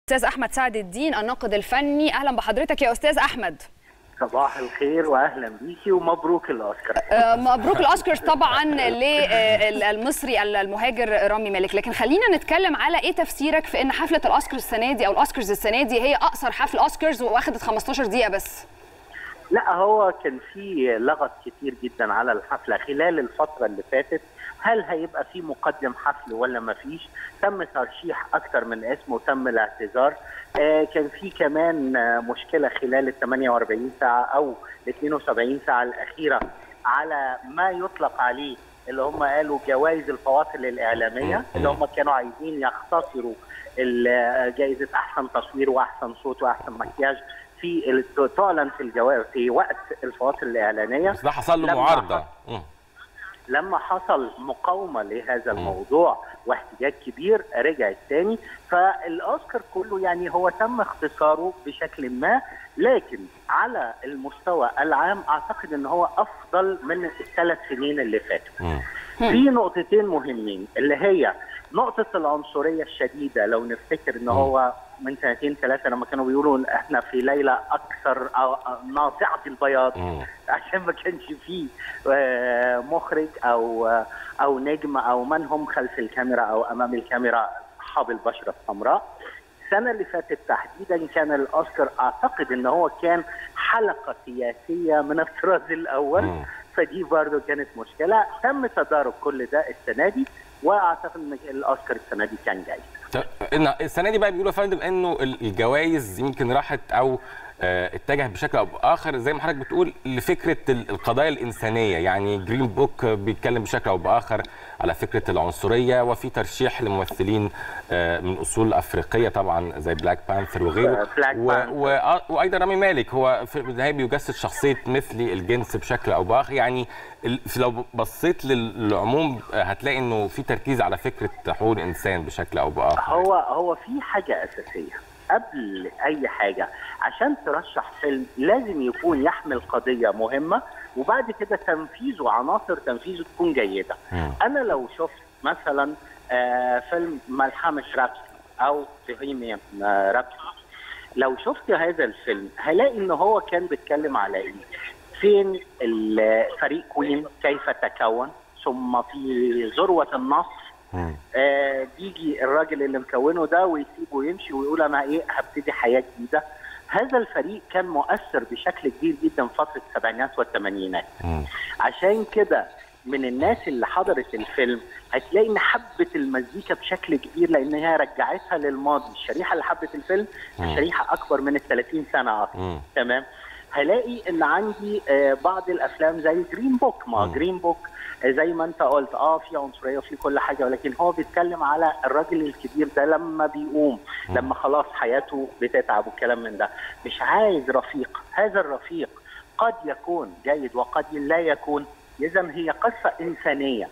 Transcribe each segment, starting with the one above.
استاذ احمد سعد الدين الناقد الفني اهلا بحضرتك يا استاذ احمد صباح الخير واهلا بيكي ومبروك الاوسكار آه، مبروك الاوسكارز طبعا للمصري المهاجر رامي مالك لكن خلينا نتكلم على ايه تفسيرك في ان حفله الاوسكارز السنه دي او الاوسكارز السنه دي هي اقصر حفل اوسكارز واخدت 15 دقيقه بس لا هو كان في لغط كتير جدا على الحفله خلال الفتره اللي فاتت هل هيبقى في مقدم حفل ولا ما فيش تم ترشيح اكتر من اسم وتم الاعتذار آه كان في كمان آه مشكله خلال ال 48 ساعه او ال 72 ساعه الاخيره على ما يطلق عليه اللي هم قالوا جوائز الفواصل الاعلاميه اللي هم كانوا عايزين يختصروا جائزه احسن تصوير واحسن صوت واحسن مكياج في تعلن في الجوائز في وقت الفواصل الاعلانيه بس ده حصل له معارضه لما حصل مقاومه لهذا الموضوع واحتجاج كبير رجعت تاني فالاوسكار كله يعني هو تم اختصاره بشكل ما لكن على المستوى العام اعتقد ان هو افضل من الثلاث سنين اللي فاتوا. في نقطتين مهمين اللي هي نقطة العنصرية الشديدة لو نفتكر ان هو من سنتين ثلاثة لما كانوا بيقولوا احنا في ليلة اكثر ناصعة البياض عشان ما كانش فيه مخرج او او نجم او من هم خلف الكاميرا او امام الكاميرا اصحاب البشرة السمراء السنة اللي فاتت تحديدا كان الاوسكار اعتقد ان هو كان حلقة سياسية من الطراز الاول فدي برضه كانت مشكلة تم تدارك كل ده السنة دي واعتقد ان الاوسكار السنه دي كان جاي السنه دي بقى بيقولوا يا فندم انه الجوائز يمكن راحت او اه اتجه بشكل او باخر زي ما حضرتك بتقول لفكره القضايا الانسانيه يعني جرين بوك بيتكلم بشكل او باخر على فكره العنصريه وفي ترشيح لممثلين اه من اصول افريقيه طبعا زي بلاك بانثر وغيره و و وايضا رامي مالك هو في النهايه بيجسد شخصيه مثلي الجنس بشكل او باخر يعني لو بصيت للعموم هتلاقي انه في تركيز على فكره حقوق الانسان بشكل او باخر هو هو في حاجه اساسيه قبل اي حاجه عشان ترشح فيلم لازم يكون يحمل قضيه مهمه وبعد كده تنفيذه عناصر تنفيذه تكون جيده م. انا لو شفت مثلا آه فيلم ملحمه رابسي او بوهيميان رابسي لو شفت هذا الفيلم هلاقي ان هو كان بيتكلم على ايه فين فريق كوين كيف تكون ثم في ذروه النصر آه بيجي الراجل اللي مكونه ده ويسيبه يمشي ويقول انا ايه هبتدي حياه جديده هذا الفريق كان مؤثر بشكل كبير جدا في فتره السبعينات والثمانينات عشان كده من الناس اللي حضرت الفيلم هتلاقي ان حبت المزيكا بشكل كبير لان هي رجعتها للماضي الشريحه اللي حبت الفيلم شريحه اكبر من ال 30 سنه اصلا تمام هلاقي ان عندي آه بعض الافلام زي جرين بوك ما جرين بوك زي ما انت قلت اه في عنصريه وفي كل حاجه ولكن هو بيتكلم على الراجل الكبير ده لما بيقوم لما خلاص حياته بتتعب والكلام من ده مش عايز رفيق هذا الرفيق قد يكون جيد وقد لا يكون اذا هي قصه انسانيه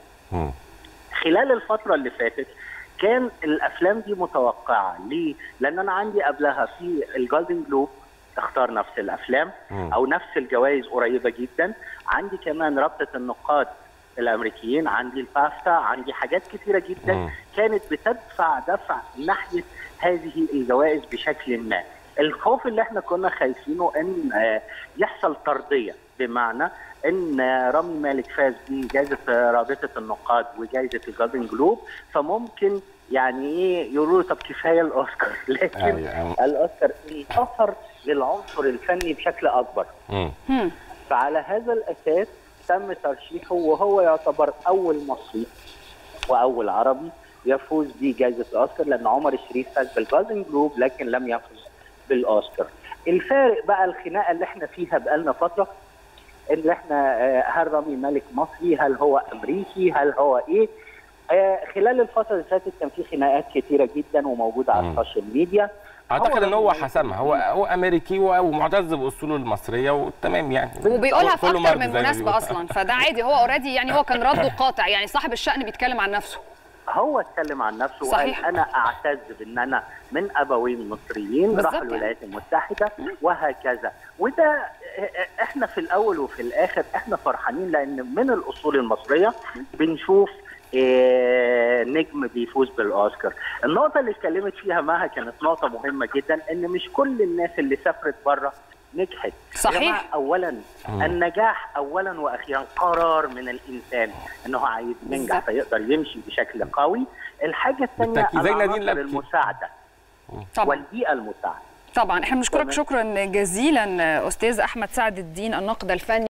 خلال الفتره اللي فاتت كان الافلام دي متوقعه ليه؟ لان انا عندي قبلها في الجولدن جلوب اختار نفس الافلام او نفس الجوائز قريبه جدا عندي كمان رابطه النقاد الامريكيين عندي البافتا عندي حاجات كثيره جدا م. كانت بتدفع دفع ناحيه هذه الجوائز بشكل ما الخوف اللي احنا كنا خايفينه ان يحصل طرديه بمعنى ان رامي مالك فاز بجائزه رابطه النقاد وجائزه الجولدن جلوب فممكن يعني ايه يقولوا طب كفايه الاوسكار لكن أيوة. الاوسكار انتصر للعنصر الفني بشكل اكبر م. فعلى هذا الاساس تم ترشيحه وهو يعتبر اول مصري واول عربي يفوز بجائزه الاوسكار لان عمر الشريف فاز بالجولدن جلوب لكن لم يفوز بالاوسكار. الفارق بقى الخناقه اللي احنا فيها بقالنا فتره ان احنا هل رامي مالك مصري؟ هل هو امريكي؟ هل هو ايه؟ خلال الفتره اللي فاتت كان في خناقات كثيره جدا وموجوده على السوشيال ميديا اعتقد ان هو حسمها هو هو امريكي ومعتز باصوله المصريه وتمام يعني وبيقولها في اكتر من مناسبه اصلا فده عادي هو اوريدي يعني هو كان رده قاطع يعني صاحب الشأن بيتكلم عن نفسه هو اتكلم عن نفسه صحيح. وقال انا اعتز بان انا من ابوين مصريين راحوا الولايات المتحده وهكذا وده احنا في الاول وفي الاخر احنا فرحانين لان من الاصول المصريه بنشوف آه، نجم بيفوز بالاوسكار النقطه اللي اتكلمت فيها مها كانت نقطه مهمه جدا ان مش كل الناس اللي سافرت بره نجحت صحيح. يا جماعة اولا النجاح اولا واخيرا قرار من الانسان انه عايز ينجح بالظبط. فيقدر يمشي بشكل قوي الحاجه الثانيه بالتأكيد. زي نادين العناصر لبكي. المساعده طبعا والبيئه المساعده طبعا احنا بنشكرك تمام. شكرا جزيلا استاذ احمد سعد الدين الناقد الفني